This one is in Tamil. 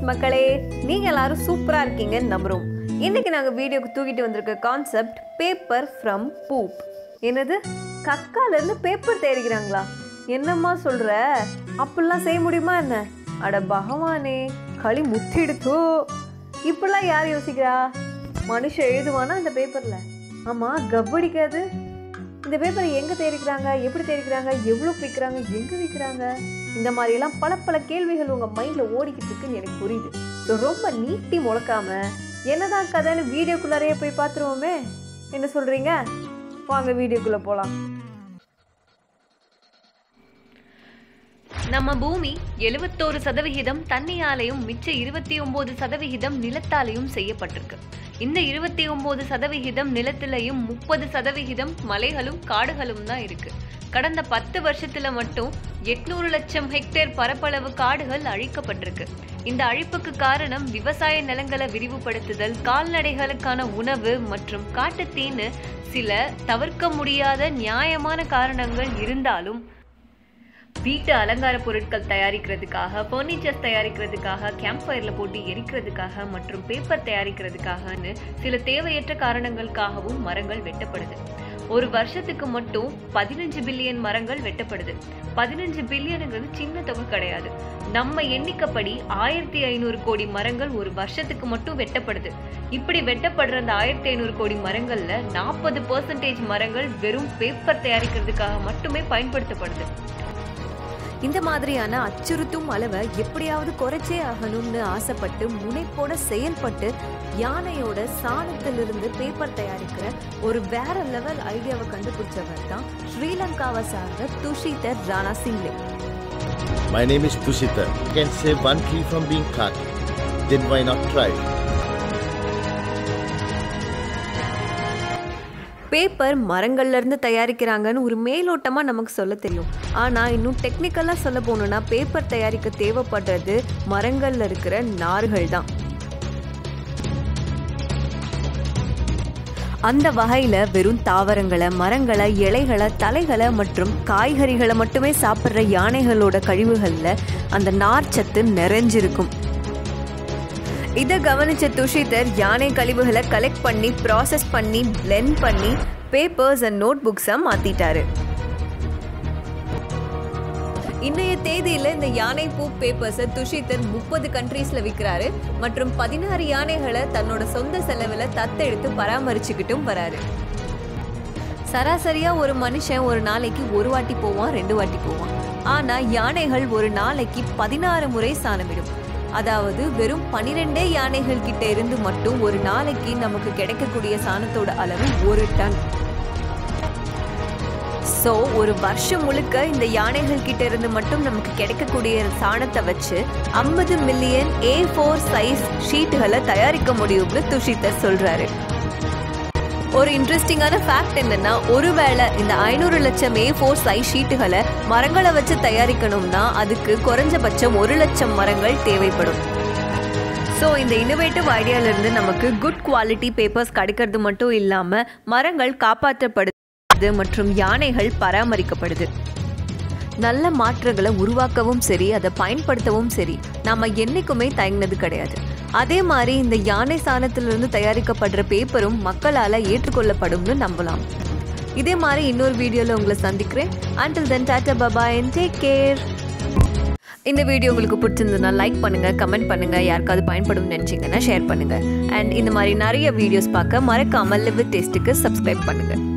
மக்களே நீங்கள் எல்லாரும் சூப்பராக இருக்கீங்கன்னு நம்புகிறோம் இன்னைக்கு நாங்கள் வீடியோக்கு தூக்கிட்டு வந்திருக்க கான்செப்ட் பேப்பர் ஃப்ரம் பூப் என்னது கக்காலேருந்து பேப்பர் தயாரிக்கிறாங்களா என்னம்மா சொல்கிற அப்படிலாம் செய்ய முடியுமா என்ன அட பகவானே களி முத்திடுத்தோ இப்படிலாம் யார் யோசிக்கிறா மனுஷன் எழுதுவானா அந்த பேப்பரில் ஆமாம் கப்படிக்காது இந்த பேப்பரை எங்கே தயாரிக்கிறாங்க எப்படி தயாரிக்கிறாங்க எவ்வளோ விற்கிறாங்க எங்கே விற்கிறாங்க இந்த மாதிரியெல்லாம் பல பல கேள்விகள் உங்கள் மைண்டில் ஓடிக்கிட்டு இருக்குன்னு எனக்கு புரியுது ஸோ ரொம்ப நீட்டி முழக்காம என்னதான் கதைன்னு வீடியோக்குள்ளாரையே போய் பார்த்துருவோமே என்ன சொல்கிறீங்க வாங்க வீடியோக்குள்ளே போகலாம் நம்ம பூமி எழுவத்தோரு சதவிகிதம் தண்ணியாலையும் மிச்ச இருபத்தி ஒன்பது சதவிகிதம் நிலத்தாலையும் செய்யப்பட்டிருக்கு இந்த இருபத்தி ஒன்பது சதவிகிதம் நிலத்திலையும் முப்பது சதவிகிதம் மலைகளும் காடுகளும் தான் இருக்கு கடந்த பத்து வருஷத்துல மட்டும் எட்நூறு லட்சம் ஹெக்டேர் பரப்பளவு காடுகள் அழிக்கப்பட்டிருக்கு இந்த அழிப்புக்கு காரணம் விவசாய நிலங்களை விரிவுபடுத்துதல் கால்நடைகளுக்கான உணவு மற்றும் காட்டுத்தீன்னு சில தவிர்க்க முடியாத நியாயமான காரணங்கள் இருந்தாலும் வீட்டு அலங்கார பொருட்கள் தயாரிக்கிறதுக்காக ஃபர்னிச்சர்ஸ் தயாரிக்கிறதுக்காக கேம்ப் ஃபயரில் போட்டு எரிக்கிறதுக்காக மற்றும் பேப்பர் தயாரிக்கிறதுக்காகன்னு சில தேவையற்ற காரணங்களுக்காகவும் மரங்கள் வெட்டப்படுது ஒரு வருஷத்துக்கு மட்டும் பதினஞ்சு பில்லியன் மரங்கள் வெட்டப்படுது பதினஞ்சு பில்லியனுங்கிறது சின்ன தொகை கிடையாது நம்ம எண்ணிக்கைப்படி ஆயிரத்தி ஐநூறு கோடி மரங்கள் ஒரு வருஷத்துக்கு மட்டும் வெட்டப்படுது இப்படி வெட்டப்படுற அந்த ஆயிரத்தி ஐநூறு கோடி மரங்கள்ல நாற்பது பர்சன்டேஜ் மரங்கள் வெறும் பேப்பர் தயாரிக்கிறதுக்காக மட்டுமே பயன்படுத்தப்படுது இந்த மாதிரியான அச்சுறுத்தும் அளவை எப்படியாவது குறைச்சே ஆகணும்னு ஆசைப்பட்டு முனைப்போட செயல்பட்டு யானையோட சாணத்திலிருந்து பேப்பர் தயாரிக்கிற ஒரு வேற லெவல் ஐடியாவை கண்டுபிடிச்சவர் தான் ஸ்ரீலங்காவை சார்ந்த Thushithar Rana Singhe My name is Tushita. Can save one tree from being cut. Then why not try? Paper மரங்கள்ல இருந்து தயாரிக்கிறாங்கன்னு ஒரு மேலோட்டமா நமக்கு சொல்ல தெரியும் ஆனா இன்னும் டெக்னிக்கலா சொல்ல போனோம்னா பேப்பர் தயாரிக்க தேவைப்படுறது மரங்கள்ல இருக்கிற நார்கள் தான் அந்த வகையில வெறும் தாவரங்களை மரங்களை இலைகளை தலைகளை மற்றும் காய்கறிகளை மட்டுமே சாப்பிட்ற யானைகளோட கழிவுகள்ல அந்த நார்ச்சத்து நிறைஞ்சிருக்கும் இதை கவனிச்ச துஷிதர் யானை கழிவுகளை கலெக்ட் பண்ணி ப்ராசஸ் பண்ணி பிளெண்ட் பண்ணி பேப்பர்ஸ் அண்ட் நோட் புக்ஸை மாற்றிட்டாரு இன்றைய தேதியில் இந்த யானை பூ பேப்பர்ஸை துஷிதர் முப்பது கண்ட்ரீஸில் விற்கிறாரு மற்றும் பதினாறு யானைகளை தன்னோட சொந்த செலவில் தத்தெடுத்து பராமரிச்சுக்கிட்டும் வராரு சராசரியாக ஒரு மனுஷன் ஒரு நாளைக்கு ஒரு வாட்டி போவான் ரெண்டு வாட்டி போவான் ஆனால் யானைகள் ஒரு நாளைக்கு பதினாறு முறை சாணமிடும் அதாவது வெறும் பனிரெண்டே யானைகள் கிட்ட இருந்து மட்டும் ஒரு நாளைக்கு நமக்கு கிடைக்கக்கூடிய சாணத்தோட அளவு ஒரு டன் ஸோ ஒரு வருஷம் முழுக்க இந்த யானைகள் கிட்ட இருந்து மட்டும் நமக்கு கிடைக்கக்கூடிய சாணத்தை வச்சு ஐம்பது மில்லியன் ஏ ஃபோர் சைஸ் ஷீட்டுகளை தயாரிக்க முடியும்னு துஷிதர் சொல்றாரு ஒரு இன்ட்ரெஸ்டிங்கான ஃபேக்ட் என்னன்னா ஒருவேளை இந்த ஐநூறு லட்சம் ஏ ஃபோர் சைஸ் ஷீட்டுகளை மரங்களை வச்சு தயாரிக்கணும்னா அதுக்கு குறைஞ்சபட்சம் ஒரு லட்சம் மரங்கள் தேவைப்படும் ஸோ இந்த இன்னோவேட்டிவ் ஐடியாவிலிருந்து நமக்கு குட் குவாலிட்டி பேப்பர்ஸ் கிடைக்கிறது மட்டும் இல்லாமல் மரங்கள் காப்பாற்றப்படுது மற்றும் யானைகள் பராமரிக்கப்படுது நல்ல மாற்றங்களை உருவாக்கவும் சரி அதை பயன்படுத்தவும் சரி நம்ம என்னைக்குமே தயங்கினது கிடையாது அதே மாதிரி இந்த யானை சாணத்திலிருந்து தயாரிக்கப்படுற பேப்பரும் மக்களால் ஏற்றுக்கொள்ளப்படும்னு நம்பலாம் இதே மாதிரி இன்னொரு வீடியோவில் உங்களை சந்திக்கிறேன் until then tata bye bye and take care இந்த வீடியோ உங்களுக்கு பிடிச்சிருந்ததுன்னா லைக் பண்ணுங்க கமெண்ட் பண்ணுங்க யாருக்காவது பயன்படும் நினைச்சீங்கன்னா ஷேர் பண்ணுங்க அண்ட் இந்த மாதிரி நிறைய வீடியோஸ் பார்க்க மறக்காம லிவ் டேஸ்ட்டுக்கு சப்ஸ்கிரைப் பண்ணுங்க